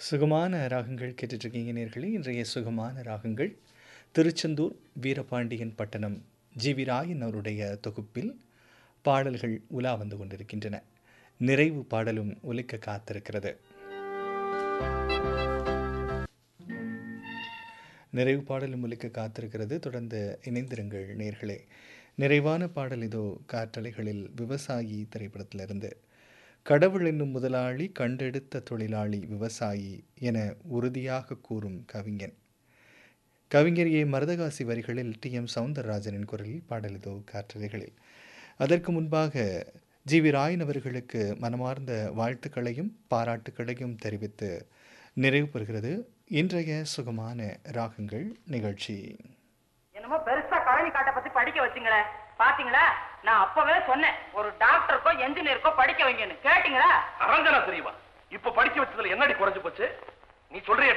சுகமான ராகங்கள் கேட்டுட்ருக்கீங்க நேர்களே இன்றைய சுகமான ராகங்கள் திருச்செந்தூர் வீரபாண்டியன் பட்டணம் ஜி வி ராயன் அவருடைய தொகுப்பில் பாடல்கள் உலா வந்து கொண்டிருக்கின்றன நிறைவு பாடலும் ஒலிக்க காத்திருக்கிறது நிறைவு பாடலும் ஒலிக்க காத்திருக்கிறது தொடர்ந்து இணைந்திருங்கள் நேர்களே நிறைவான பாடல் இதோ காற்றலைகளில் விவசாயி திரைப்படத்திலிருந்து கடவுள் என்னும் முதலாளி கண்டெடுத்த தொழிலாளி விவசாயி என உறுதியாக கூறும் கவிஞன் கவிஞர் ஏ மருதகாசி வரிகளில் டி எம் சவுந்தரராஜனின் குரலில் பாடல் இதோ காற்றலைகளில் அதற்கு முன்பாக ஜி வி ராயன் அவர்களுக்கு மனமார்ந்த வாழ்த்துக்களையும் பாராட்டுக்களையும் தெரிவித்து நிறைவு பெறுகிறது இன்றைய சுகமான ராகங்கள் நிகழ்ச்சி என்னமோ பெருசா கழனி காட்டை பத்தி படிக்க வச்சுங்களே பாத்தீங்களா நான் அப்பவே சொன்னேன் ஒரு டாக்டருக்கோ என்ஜினியருக்கோ படிக்க வைங்கன்னு கேட்டீங்களா அரஞ்சனா தெரியுமா இப்ப படிக்க வச்சதுல என்னடி குறைஞ்சு போச்சு நீ சொல்றிய